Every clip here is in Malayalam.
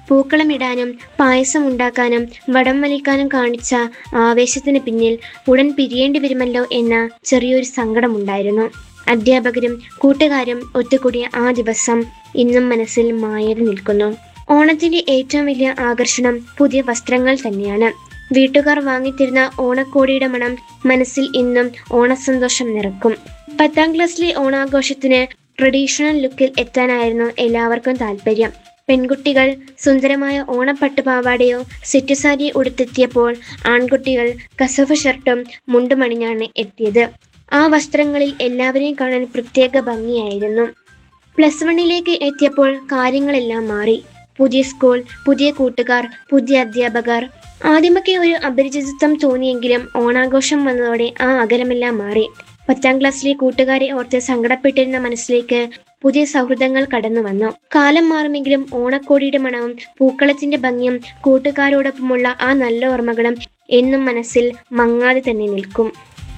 പൂക്കളമിടാനും പായസം ഉണ്ടാക്കാനും വടം വലിക്കാനും കാണിച്ച ആവേശത്തിന് പിന്നിൽ ഉടൻ പിരിയേണ്ടി വരുമല്ലോ എന്ന ചെറിയൊരു സങ്കടമുണ്ടായിരുന്നു അധ്യാപകരും കൂട്ടുകാരും ഒത്തുകൂടിയ ആ ദിവസം ഇന്നും മനസ്സിൽ മായറി നിൽക്കുന്നു ഓണത്തിന്റെ ഏറ്റവും വലിയ ആകർഷണം പുതിയ വസ്ത്രങ്ങൾ തന്നെയാണ് വീട്ടുകാർ വാങ്ങിത്തരുന്ന ഓണക്കോടിയുടെ മണം മനസ്സിൽ ഇന്നും ഓണസന്തോഷം നിറക്കും പത്താം ക്ലാസ്സിലെ ഓണാഘോഷത്തിന് ട്രഡീഷണൽ ലുക്കിൽ എത്താനായിരുന്നു എല്ലാവർക്കും താല്പര്യം പെൺകുട്ടികൾ സുന്ദരമായ ഓണപ്പട്ടുപാവാടയോ സെറ്റ് സാരി ഉടുത്തെത്തിയപ്പോൾ ആൺകുട്ടികൾ കസവ് ഷർട്ടും മുണ്ടുമണിഞ്ഞാണ് എത്തിയത് ആ വസ്ത്രങ്ങളിൽ എല്ലാവരെയും കാണാൻ പ്രത്യേക ഭംഗിയായിരുന്നു പ്ലസ് വണ്ണിലേക്ക് എത്തിയപ്പോൾ കാര്യങ്ങളെല്ലാം മാറി പുതിയ സ്കൂൾ പുതിയ കൂട്ടുകാർ പുതിയ അധ്യാപകർ ആദ്യമൊക്കെ ഒരു അപരിചിതത്വം തോന്നിയെങ്കിലും ഓണാഘോഷം വന്നതോടെ ആ അകലമെല്ലാം മാറി പത്താം ക്ലാസ്സിലെ കൂട്ടുകാരെ ഓർത്ത് സങ്കടപ്പെട്ടിരുന്ന മനസ്സിലേക്ക് പുതിയ സൗഹൃദങ്ങൾ കടന്നു വന്നു കാലം മാറുമെങ്കിലും ഓണക്കോടിയുടെ മണവും പൂക്കളത്തിന്റെ ഭംഗിയും കൂട്ടുകാരോടൊപ്പമുള്ള ആ നല്ല ഓർമ്മകളും എന്നും മനസ്സിൽ മങ്ങാതെ തന്നെ നിൽക്കും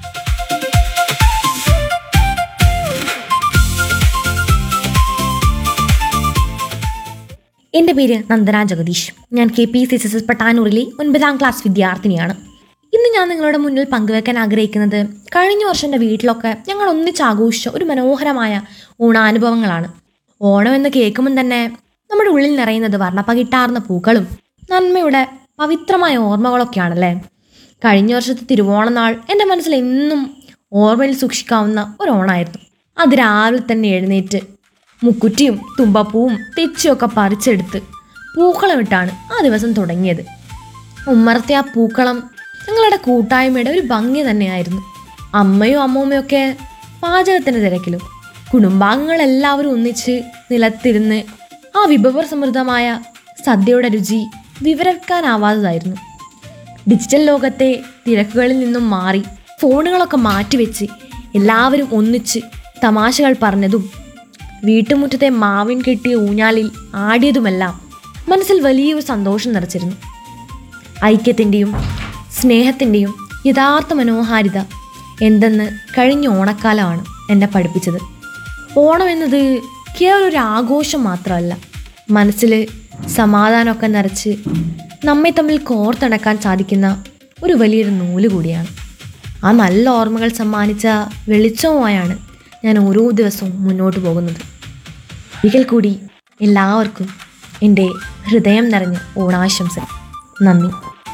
എൻ്റെ പേര് നന്ദന ജഗദീഷ് ഞാൻ K P C S S പട്ടാനൂരിലെ ഒൻപതാം ക്ലാസ് വിദ്യാർത്ഥിനിയാണ് ഇന്ന് ഞാൻ നിങ്ങളുടെ മുന്നിൽ പങ്കുവെക്കാൻ ആഗ്രഹിക്കുന്നത് കഴിഞ്ഞ വർഷം എൻ്റെ വീട്ടിലൊക്കെ ഞങ്ങൾ ഒന്നിച്ച് ആഘോഷിച്ച ഒരു മനോഹരമായ ഓണാനുഭവങ്ങളാണ് ഓണം എന്ന് കേൾക്കുമ്പോൾ തന്നെ നമ്മുടെ ഉള്ളിൽ നിറയുന്നത് വർണ്ണപ്പകിട്ടാർന്ന പൂക്കളും നന്മയുടെ പവിത്രമായ ഓർമ്മകളൊക്കെയാണല്ലേ കഴിഞ്ഞ വർഷത്തെ തിരുവോണനാൾ എൻ്റെ മനസ്സിൽ എന്നും ഓർമ്മയിൽ സൂക്ഷിക്കാവുന്ന ഒരു ഓണായിരുന്നു അത് രാവിലെ തന്നെ എഴുന്നേറ്റ് മുക്കുറ്റിയും തുമ്പപ്പൂവും തെച്ചിയൊക്കെ പറിച്ചെടുത്ത് പൂക്കളമിട്ടാണ് ആ ദിവസം തുടങ്ങിയത് ഉമ്മറത്തെ ആ പൂക്കളം ഞങ്ങളുടെ കൂട്ടായ്മയുടെ ഒരു ഭംഗി തന്നെയായിരുന്നു അമ്മയും അമ്മൂമ്മയും ഒക്കെ പാചകത്തിൻ്റെ തിരക്കിലും കുടുംബാംഗങ്ങളെല്ലാവരും ഒന്നിച്ച് നിലത്തിരുന്ന് ആ വിഭവ സമൃദ്ധമായ സദ്യയുടെ രുചി വിവരിക്കാനാവാത്തതായിരുന്നു ഡിജിറ്റൽ ലോകത്തെ തിരക്കുകളിൽ നിന്നും മാറി ഫോണുകളൊക്കെ മാറ്റിവെച്ച് എല്ലാവരും ഒന്നിച്ച് തമാശകൾ പറഞ്ഞതും വീട്ടുമുറ്റത്തെ മാവിൻ കെട്ടിയ ഊഞ്ഞാലിൽ ആടിയതുമെല്ലാം മനസ്സിൽ വലിയൊരു സന്തോഷം നിറച്ചിരുന്നു ഐക്യത്തിൻ്റെയും സ്നേഹത്തിൻ്റെയും യഥാർത്ഥ മനോഹാരിത എന്തെന്ന് കഴിഞ്ഞ ഓണക്കാലമാണ് എന്നെ പഠിപ്പിച്ചത് ഓണം എന്നത് കേവലം ഒരു ആഘോഷം മാത്രമല്ല മനസ്സിൽ സമാധാനമൊക്കെ നിറച്ച് നമ്മെ തമ്മിൽ കോർത്തിണക്കാൻ സാധിക്കുന്ന ഒരു വലിയൊരു നൂല് കൂടിയാണ് ആ നല്ല ഓർമ്മകൾ സമ്മാനിച്ച വെളിച്ചവുമായാണ് ഞാൻ ഓരോ ദിവസവും മുന്നോട്ട് പോകുന്നത് ഒരിക്കൽ കൂടി എല്ലാവർക്കും എൻ്റെ ഹൃദയം നിറഞ്ഞ ഓണാശംസ നന്ദി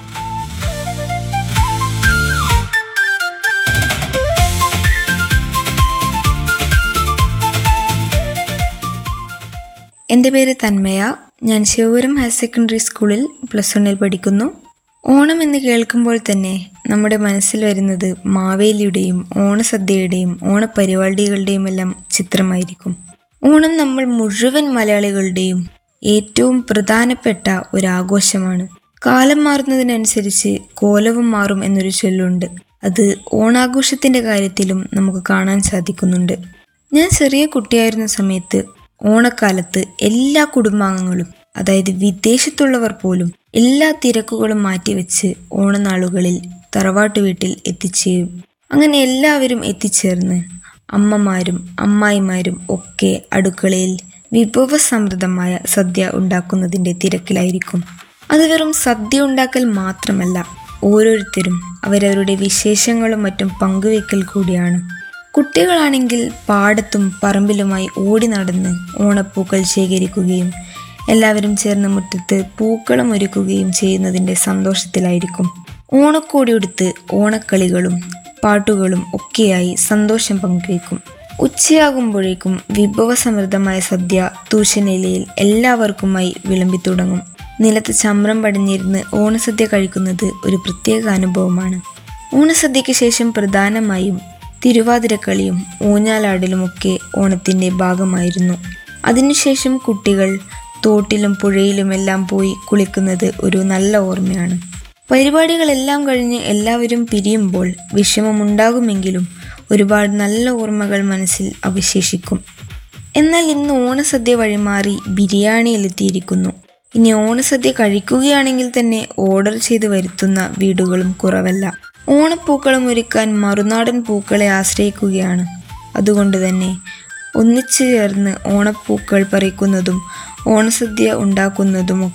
എൻ്റെ പേര് തന്മയ ഞാൻ ശിവപുരം ഹയർ സെക്കൻഡറി സ്കൂളിൽ പ്ലസ് വണ്ണിൽ പഠിക്കുന്നു ഓണം എന്ന് കേൾക്കുമ്പോൾ തന്നെ നമ്മുടെ മനസ്സിൽ വരുന്നത് മാവേലിയുടെയും ഓണസദ്യയുടെയും ഓണപരിപാടികളുടെയും എല്ലാം ചിത്രമായിരിക്കും ഓണം നമ്മൾ മുഴുവൻ മലയാളികളുടെയും ഏറ്റവും പ്രധാനപ്പെട്ട ഒരു ആഘോഷമാണ് കാലം മാറുന്നതിനനുസരിച്ച് കോലവും മാറും എന്നൊരു ചൊല്ലുണ്ട് അത് ഓണാഘോഷത്തിന്റെ കാര്യത്തിലും നമുക്ക് കാണാൻ സാധിക്കുന്നുണ്ട് ഞാൻ ചെറിയ കുട്ടിയായിരുന്ന സമയത്ത് ഓണക്കാലത്ത് എല്ലാ കുടുംബാംഗങ്ങളും അതായത് വിദേശത്തുള്ളവർ പോലും എല്ലാ തിരക്കുകളും മാറ്റിവെച്ച് ഓണനാളുകളിൽ തറവാട്ട് വീട്ടിൽ എത്തിച്ചേരും അങ്ങനെ എല്ലാവരും എത്തിച്ചേർന്ന് അമ്മമാരും അമ്മായിമാരും ഒക്കെ അടുക്കളയിൽ വിഭവസമൃദ്ധമായ സദ്യ ഉണ്ടാക്കുന്നതിൻ്റെ തിരക്കിലായിരിക്കും അത് വെറും സദ്യ ഉണ്ടാക്കൽ മാത്രമല്ല ഓരോരുത്തരും അവരവരുടെ വിശേഷങ്ങളും മറ്റും പങ്കുവെക്കൽ കൂടിയാണ് കുട്ടികളാണെങ്കിൽ പാടത്തും പറമ്പിലുമായി ഓടി നടന്ന് ഓണപ്പൂക്കൾ ശേഖരിക്കുകയും എല്ലാവരും ചേർന്ന് മുറ്റത്ത് പൂക്കളം ഒരുക്കുകയും ചെയ്യുന്നതിൻ്റെ സന്തോഷത്തിലായിരിക്കും ഓണക്കോടി ഉടുത്ത് ഓണക്കളികളും പാട്ടുകളും ഒക്കെയായി സന്തോഷം പങ്കുവയ്ക്കും ഉച്ചയാകുമ്പോഴേക്കും വിഭവസമൃദ്ധമായ സദ്യ തൂശനിലയിൽ എല്ലാവർക്കുമായി വിളമ്പി തുടങ്ങും നിലത്ത് ചമ്രം പടിഞ്ഞിരുന്ന് ഓണസദ്യ കഴിക്കുന്നത് ഒരു പ്രത്യേക അനുഭവമാണ് ഓണസദ്യയ്ക്ക് ശേഷം പ്രധാനമായും തിരുവാതിരക്കളിയും ഊഞ്ഞാലാടലുമൊക്കെ ഓണത്തിൻ്റെ ഭാഗമായിരുന്നു അതിനുശേഷം കുട്ടികൾ തോട്ടിലും പുഴയിലുമെല്ലാം പോയി കുളിക്കുന്നത് ഒരു നല്ല ഓർമ്മയാണ് പരിപാടികളെല്ലാം കഴിഞ്ഞ് എല്ലാവരും പിരിയുമ്പോൾ വിഷമമുണ്ടാകുമെങ്കിലും ഒരുപാട് നല്ല ഓർമ്മകൾ മനസ്സിൽ അവശേഷിക്കും എന്നാൽ ഇന്ന് ഓണസദ്യ വഴിമാറി ബിരിയാണിയിലെത്തിയിരിക്കുന്നു ഇനി ഓണസദ്യ കഴിക്കുകയാണെങ്കിൽ തന്നെ ഓർഡർ ചെയ്ത് വരുത്തുന്ന വീടുകളും കുറവല്ല ഓണപ്പൂക്കളം ഒരുക്കാൻ മറുനാടൻ പൂക്കളെ ആശ്രയിക്കുകയാണ് അതുകൊണ്ട് തന്നെ ഒന്നിച്ചു ചേർന്ന് ഓണപ്പൂക്കൾ പറിക്കുന്നതും ഓണസദ്യ ഉണ്ടാക്കുന്നതും